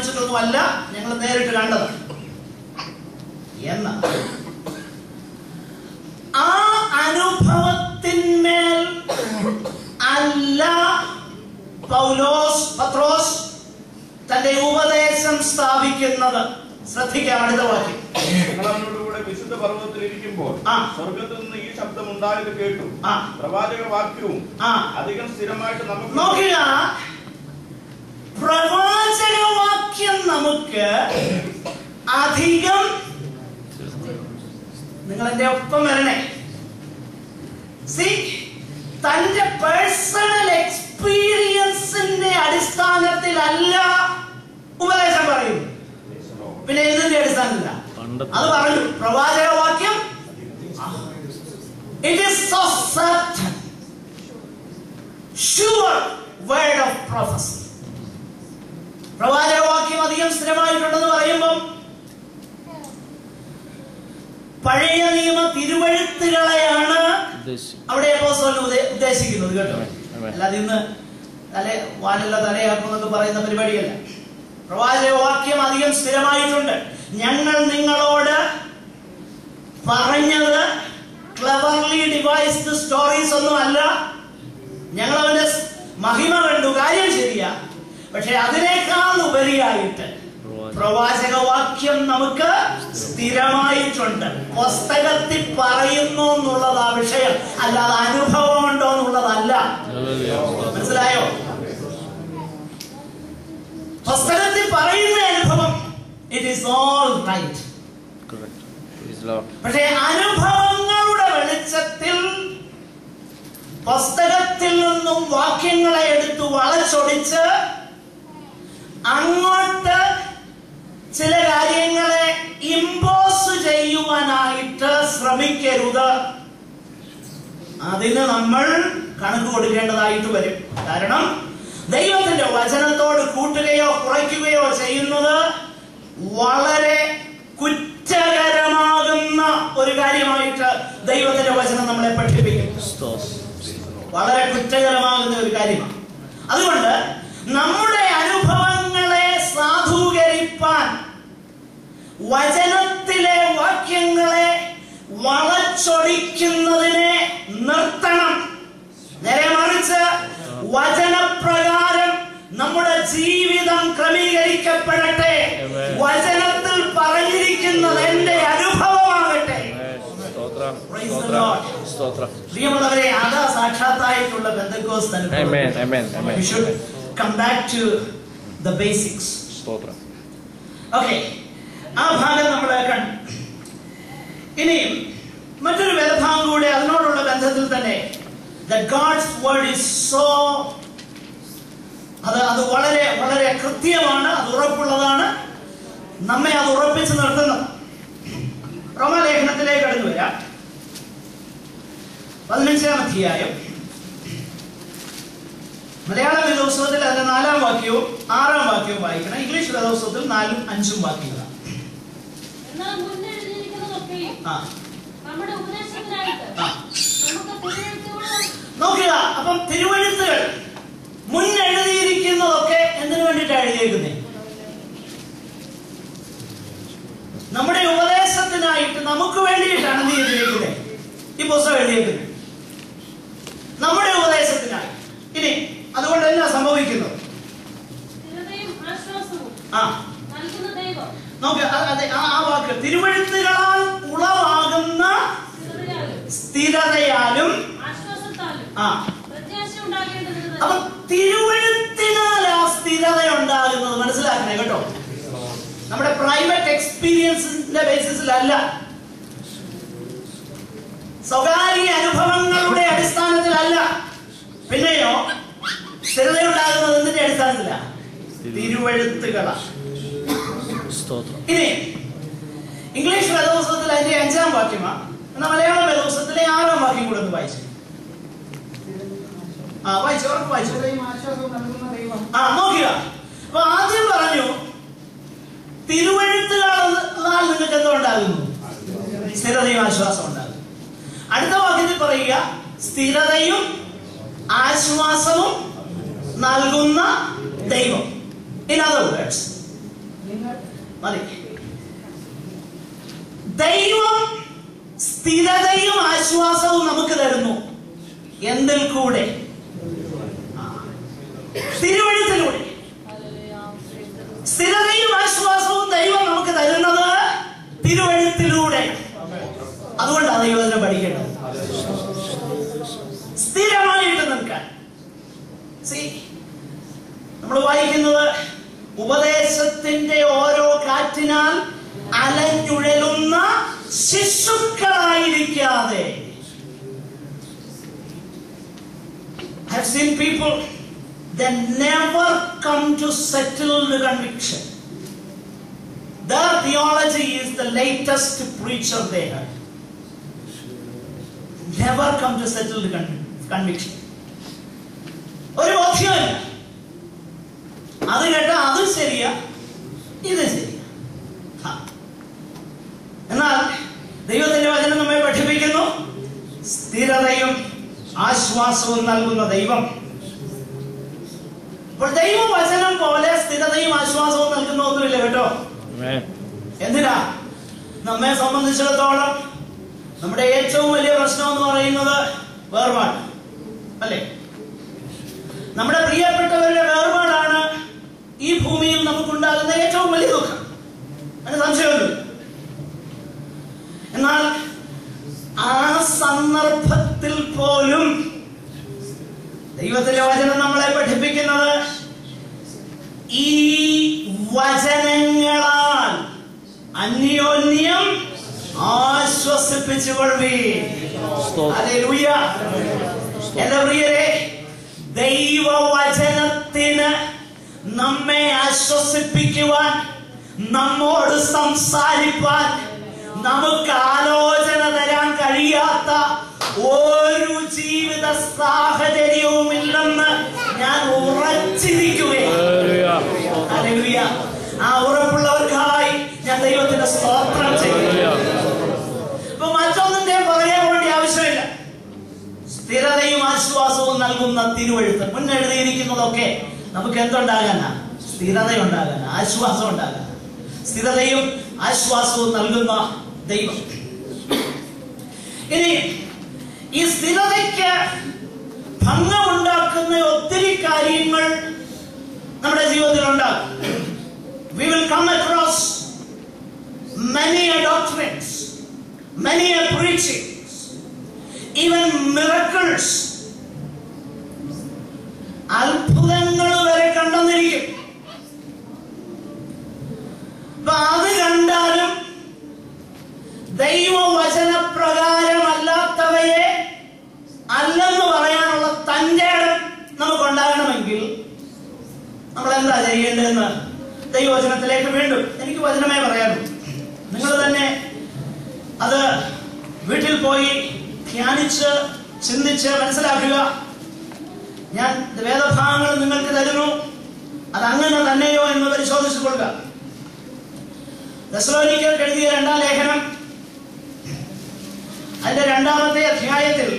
വായിച്ചിട്ടൊന്നുമല്ല ഞങ്ങൾ നേരിട്ട് കണ്ടത് എന്നാൽ ആ അനുഭവത്തിന്മേൽ അല്ല പൗലോസ് പത്രോസ് തന്റെ ഉപദേശം സ്ഥാപിക്കുന്നത് ശ്രദ്ധിക്കാം അടുത്ത വാക്യം ഞങ്ങൾ അവനോടുകൂടെ വിശുദ്ധ പർവ്വതത്തിൽ ഇരിക്കുമ്പോൾ ആ. സ്വർഗത്തിൽ നിന്ന് ഈ ശബ്ദം ഉണ്ടായത് കേട്ടു ആ. പ്രവാചക വാക്യവും ആ അധികം സ്ഥിരമായിട്ട് നമുക്ക് നോക്കുക പ്രവാചകവാക്യം നമുക്ക് അധികം നിങ്ങൾ എന്റെ ഒപ്പം വരണേ സി തന്റെ പേഴ്സണൽ എക്സ്പീരിയൻസിന്റെ അടിസ്ഥാനത്തിലല്ല ഉപദേശം പറയും പിന്നെ എന്തിന്റെ അടിസ്ഥാനത്തില അത് പറഞ്ഞു പ്രവാചകവാക്യം it is so certain sure word of prophecy പ്രവാചകവാക്യം അധികം സ്ഥിരമായിട്ടുണ്ടെന്ന് പറയുമ്പം പഴയ നിയമ തിരുവഴുത്തുകളെയാണ് അവിടെ അപ്പോസ്തലൻ ഉദ്ദേ- ഉദ്ദേശിക്കുന്നത് കേട്ടോ Amen. അല്ലാതെ ഇന്ന് തല വാലല്ല തലയാക്കും എന്നൊക്കെ പറയുന്ന പരിപാടിയല്ല പ്രവാചകവാക്യം അധികം സ്ഥിരമായിട്ടുണ്ട് ഞങ്ങൾ നിങ്ങളോട് പറഞ്ഞത് ക്ലവർലി ഡിവൈസ്ഡ് സ്റ്റോറീസ് ഒന്നും അല്ല ഞങ്ങൾ അവന്റെ സ് മഹിമ കണ്ടു കാര്യം ശരിയാ പക്ഷെ അതിനേക്കാൾ ഉപരിയായിട്ട് പ്രവാചകവാക്യം നമുക്ക് സ്ഥിരമായിട്ടുണ്ട് പുസ്തകത്തിൽ പറയുന്നു എന്നുള്ളതാ വിഷയം അല്ലാതെ അനുഭവമുണ്ടോ എന്നുള്ളതല്ല മനസ്സിലായോ പുസ്തകത്തിൽ പറയുന്ന അനുഭവം ഇറ്റ് ഈസ് ഓൾ റൈറ്റ് പക്ഷേ അനുഭവങ്ങളുടെ വെളിച്ചത്തിൽ പുസ്തകത്തിൽ നിന്നും വാക്യങ്ങളെ എടുത്തു വളച്ചൊടിച്ച് അങ്ങോട്ട് ചില കാര്യങ്ങളെ ഇമ്പോസ് ചെയ്യുവാനായിട്ട് ശ്രമിക്കരുത് അതിന് നമ്മൾ കണക്ക് കൊടുക്കേണ്ടതായിട്ട് വരും കാരണം ദൈവത്തിന്റെ വചനത്തോട് കൂട്ടുകയോ കുറയ്ക്കുകയോ ചെയ്യുന്നത് വളരെ കുറ്റകരമാകുന്ന ഒരു കാര്യമായിട്ട് ദൈവത്തിന്റെ വചനം നമ്മളെ പഠിപ്പിക്കും വളരെ കുറ്റകരമാകുന്ന ഒരു കാര്യമാണ് അതുകൊണ്ട് നമ്മുടെ അനുഭവങ്ങളെ സാധൂകരിപ്പാൻ വചനത്തിലെ വാക്യങ്ങളെ വളച്ചൊടിക്കുന്നതിനെ നിർത്തണം നേരെ മറിച്ച് വചനപ്രകാരം നമ്മുടെ ജീവിതം ക്രമീകരിക്കപ്പെടട്ടെ Amen. വചനത്തിൽ പറഞ്ഞിരിക്കുന്നത് എന്റെ അനുഭവമാകട്ടെ Praise the Lord. പ്രിയമുള്ളവരെ അതാ സാക്ഷാത്തായിട്ടുള്ള ബന്ധക്കോസ് Amen, amen, amen. We should come back to the basics. സ്തോത്രം ഓക്കെ ആ ഭാഗം നമ്മൾ കണ്ടു ഇനിയും മറ്റൊരു വേദഭാഗം കൂടെ അതിനോടുള്ള ബന്ധത്തിൽ തന്നെ that God's word is so അത് അത് വളരെ വളരെ കൃത്യമാണ് അത് ഉറപ്പുള്ളതാണ് നമ്മെ അത് ഉറപ്പിച്ച് നിർത്തുന്നത് റോമലേഖനത്തിലേക്ക് കടന്നു വരാം പതിനഞ്ചാം അധ്യായം മലയാള വേദോത്സവത്തിൽ അതിന്റെ നാലാം വാക്യവും ആറാം വാക്യവും വായിക്കണം ഇംഗ്ലീഷ് വേദോത്സവത്തിൽ നാലും അഞ്ചും വാക്യങ്ങളാണ് എന്നാൽ മുന്നെഴുതിയിരിക്കുന്നതൊക്കെയും ആ നമ്മുടെ ഉപദേശത്തിനായിട്ട് ആ. നമുക്ക് തിരുവഴുത്തുകളും നോക്കുക അപ്പം തിരുവഴുത്തുകൾ മുൻ എഴുതിയിരിക്കുന്നതൊക്കെ എന്തിനു വേണ്ടിയിട്ടാണ് എഴുതിയിരിക്കുന്നത് നമ്മുടെ ഉപദേശത്തിനായിട്ട് നമുക്ക് വേണ്ടിയിട്ടാണ് എന്ത് ചെയ്തിരിക്കുന്നത് ഈ പുസ്തകം എഴുതിയിരിക്കുന്നത് നമ്മുടെ ഉപദേശത്തിനായി ഇനി അതുകൊണ്ട് എന്നാ സംഭവിക്കുന്നത് സ്ഥിരതയും ആശ്വാസവും ആ നൽകുന്ന ദൈവം നോക്ക് അ- അതെ ആ ആ വാക്ക് തിരുവഴുത്തുകളാൽ ഉളവാകുന്ന സ്ഥിരതയാലും സ്ഥിരതയാലും ആശ്വാസത്താലും ആ പ്രത്യാശ ഉണ്ടാകേണ്ടതിന് അപ്പൊ തിരുവഴുത്തിനാൽ ആ സ്ഥിരത ഉണ്ടാകുന്നത് മനസ്സിലാക്കണേ കേട്ടോ നമ്മുടെ പ്രൈവറ്റ് എക്സ്പീരിയൻസിന്റെ ബേസിസിലല്ല സ്വകാര്യ അനുഭവങ്ങളുടെ അടിസ്ഥാനത്തിലല്ല പിന്നെയോ സ്ഥിരത ഉണ്ടാകുന്നത് എന്തിന്റെ അടിസ്ഥാനത്തില തിരുവഴുത്തുകളാണ് സ്തോത്രം ഇനി ഇംഗ്ലീഷ് വേദോത്സവത്തിൽ അതിന്റെ അഞ്ചാം വാക്യമാണ് എന്നാൽ മലയാള വേദോത്സവത്തിലെ ആറാം വാക്യം കൂടെ ഒന്ന് വായിച്ചു ആ വായിച്ചു ഉറപ്പ് വായിച്ചു സ്ഥിരതയും ആശ്വാസവും നൽകുന്ന ദൈവം ആ നോക്കുക അപ്പൊ ആദ്യം പറഞ്ഞു തിരുവഴുത്തുകളാൽ നിങ്ങൾക്ക് എന്തോ ഉണ്ടാകുന്നു സ്ഥിരതയും ആശ്വാസം ഉണ്ടാകും അടുത്ത വാക്യത്തിൽ പറയുക സ്ഥിരതയും ആശ്വാസവും നൽകുന്ന ദൈവം ഇൻ അതർ വേർഡ്സ് മതി ദൈവം സ്ഥിരതയും ആശ്വാസവും നമുക്ക് തരുന്നു എന്തിൽ കൂടെ ആ. തിരുവഴുത്തിലൂടെ സ്ഥിരതയും ആശ്വാസവും ദൈവം നമുക്ക് തരുന്നത് തിരുവഴുത്തിലൂടെ അതുകൊണ്ടാണ് ദൈവത്തിനെ പഠിക്കേണ്ടത് സ്ഥിരമായിട്ട് നിൽക്കാൻ See, നമ്മൾ വായിക്കുന്നത് ഉപദേശത്തിന്റെ ഓരോ കാറ്റിനാൽ അലഞ്ഞുഴലുന്ന ശിശുക്കളായിരിക്കാതെ I have seen people that never come to settled conviction. Their theology is the latest preacher they heard. Never come to settled con- conviction. ഒരു ബോധ്യമില്ല അത് കേട്ട അത് ശരിയാ ഇത് ശരിയാ ഹാ. എന്നാൽ ദൈവത്തിന്റെ വചനം നമ്മെ പഠിപ്പിക്കുന്നു സ്ഥിരതയും ആശ്വാസവും നൽകുന്ന ദൈവം അപ്പോൾ ദൈവവചനം പോലെ സ്ഥിരതയും ആശ്വാസവും നൽകുന്ന ഒന്നുമില്ല കേട്ടോ Amen. എന്തിനാ നമ്മെ സംബന്ധിച്ചിടത്തോളം നമ്മുടെ ഏറ്റവും വലിയ പ്രശ്നം എന്ന് പറയുന്നത് വേർപാട് അല്ലേ നമ്മുടെ പ്രിയപ്പെട്ടവരുടെ വേർപാടാണ് ഈ ഭൂമിയിൽ നമുക്കുണ്ടാകുന്ന ഏറ്റവും വലിയ ദുഃഖം അതിന് സംശയമൊന്നുമില്ല എന്നാൽ ആ സന്ദർഭത്തിൽ പോലും ദൈവത്തിന്റെ വചനം നമ്മളെ പഠിപ്പിക്കുന്നത് ഈ വചനങ്ങളാൽ അന്യോന്യം ആശ്വസിപ്പിച്ചുകൊള്ളുവീൻ സ്തോത്രം. ഹല്ലേലൂയ. എന്റെ പ്രിയരെ ദൈവവചനത്തിന് നമ്മെ ആശ്വസിപ്പിക്കുവാൻ നമ്മോട് സംസാരിപ്പാൻ നമുക്ക് ആലോചന തരാൻ കഴിയാത്ത ഒരു ജീവിത സാഹചര്യവും ഇല്ലെന്ന് ഞാൻ ഉറച്ചിരിക്കുകയാണ് Hallelujah. സ്തോത്രം. ഹല്ലേലൂയ. ആ ഉറപ്പുള്ളവർക്കായി ഞാൻ ദൈവത്തിന്റെ സ്തോത്രം ചെയ്യുന്നു Hallelujah. ഇപ്പൊ മറ്റൊന്നിന്റെ പുറകെ പോകേണ്ട ആവശ്യമില്ല സ്ഥിരതയും ആശ്വാസവും നൽകുന്ന തിരുവഴുത്ത് മുന്നെഴുതിയിരിക്കുന്നതൊക്കെ നമുക്ക് എന്തുണ്ടാകാനാ സ്ഥിരത ഉണ്ടാകാൻ ആശ്വാസം ഉണ്ടാകാൻ സ്ഥിരതയും ആശ്വാസവും നൽകുന്ന ദൈവം ഇനി ഈ സ്ഥിരതയ്ക്ക് ഭംഗമുണ്ടാക്കുന്ന ഒത്തിരി കാര്യങ്ങൾ നമ്മുടെ ജീവിതത്തിൽ ഉണ്ടാകും we we'll come across many a doctrines, many a preachings, even miracles. അത്ഭുതങ്ങൾ വരെ കണ്ടെന്നിരിക്കും അപ്പൊ അത് കണ്ടാലും ദൈവവചനപ്രകാരമല്ലാത്തവയെ അല്ലെന്ന് പറയാനുള്ള തന്റെ ഇടം നമുക്കുണ്ടാകണമെങ്കിൽ നമ്മൾ എന്താ ചെയ്യേണ്ടതെന്ന് ദൈവവചനത്തിലേക്ക് വീണ്ടും എനിക്ക് വചനമേ പറയാനുള്ളൂ നിങ്ങൾ തന്നെ അത് വീട്ടിൽ പോയി ധ്യാനിച്ച് ചിന്തിച്ച് മനസ്സിലാക്കുക ഞാൻ വേദഭാഗങ്ങൾ നിങ്ങൾക്ക് തരുന്നു അത് അങ്ങനെ തന്നെയോ എന്ന് പരിശോധിച്ചു കൊള്ളുക ദസ്ലോനിക്കർക്ക് എഴുതിയ രണ്ടാം ലേഖനം അതിന്റെ രണ്ടാമത്തെ അധ്യായത്തിൽ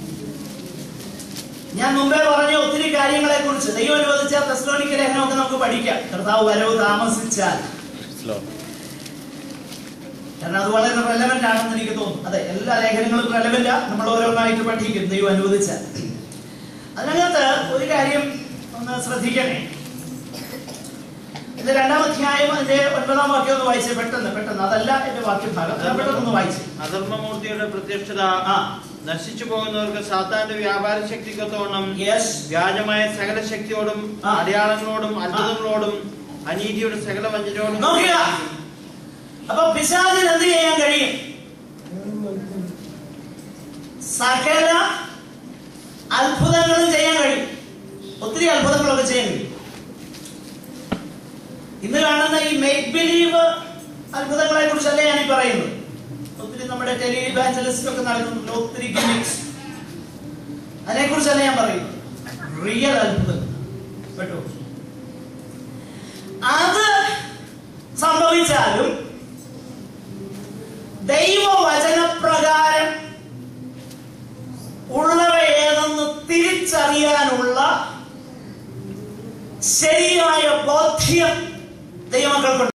ഞാൻ മുമ്പേ പറഞ്ഞ ഒത്തിരി കാര്യങ്ങളെ കുറിച്ച് ദൈവം അനുവദിച്ച തെസ്ലോനിക്ക ലേഖനമൊക്കെ നമുക്ക് പഠിക്കാം കർത്താവ് വരവ് താമസിച്ചാൽ Lord. കാരണം അത് വളരെ റെലവെന്റ് ആണെന്ന് എനിക്ക് തോന്നുന്നു അതെ എല്ലാ ലേഖനങ്ങളും റെലവെന്റ് നമ്മൾ ഓരോന്നായിട്ട് പഠിക്കും ദൈവം അനുവദിച്ചാൽ അതിനകത്ത് ഒരു കാര്യം ഒന്ന് ശ്രദ്ധിക്കണേ ഇത് രണ്ടാം അധ്യായം അതിന്റെ ഒൻപതാം വാക്യം ഒന്ന് വായിച്ചേ പെട്ടെന്ന് പെട്ടെന്ന് അതല്ല എന്റെ വാക്യഭാഗം ഞാൻ പെട്ടെന്ന് വായിച്ചു അധർമ്മമൂർത്തിയുടെ പ്രത്യക്ഷത ആ നശിച്ചു പോകുന്നവർക്ക് സാത്താന്റെ വ്യാപാര ശക്തിക്കൊത്തോണം യെസ് വ്യാജമായ സകല ശക്തിയോടും ആ. അടയാളങ്ങളോടും അത്ഭുതങ്ങളോടും അനീതിയുടെ സകല വഞ്ചനയോടും നോക്കുക അപ്പൊ പിശാചിന് എന്ത് ചെയ്യാൻ കഴിയും സകല അത്ഭുതങ്ങളും ചെയ്യാൻ കഴിയും ഒത്തിരി അത്ഭുതങ്ങളൊക്കെ ചെയ്യാൻ കഴിയും ഇന്ന് കാണുന്ന ഈ മേക്ക് ബിലീവ് അത്ഭുതങ്ങളെ കുറിച്ചല്ല ഞാൻ ഈ പറയുന്നത് ഒത്തിരി നമ്മുടെ ടെലി ഇവാഞ്ചലിസ്റ്റ് ഒക്കെ നടക്കുന്നുണ്ട് ഒത്തിരി ഗിമിക്സ് അതിനെ കുറിച്ചല്ല ഞാൻ പറയുന്നത് റിയൽ അത്ഭുതം കേട്ടോ അത് സംഭവിച്ചാലും ദൈവവചനപ്രകാരം ഉള്ളവ ഏതെന്ന് തിരിച്ചറിയാനുള്ള ശരിയായ ബോധ്യം ദൈവമക്കൾക്കുണ്ട്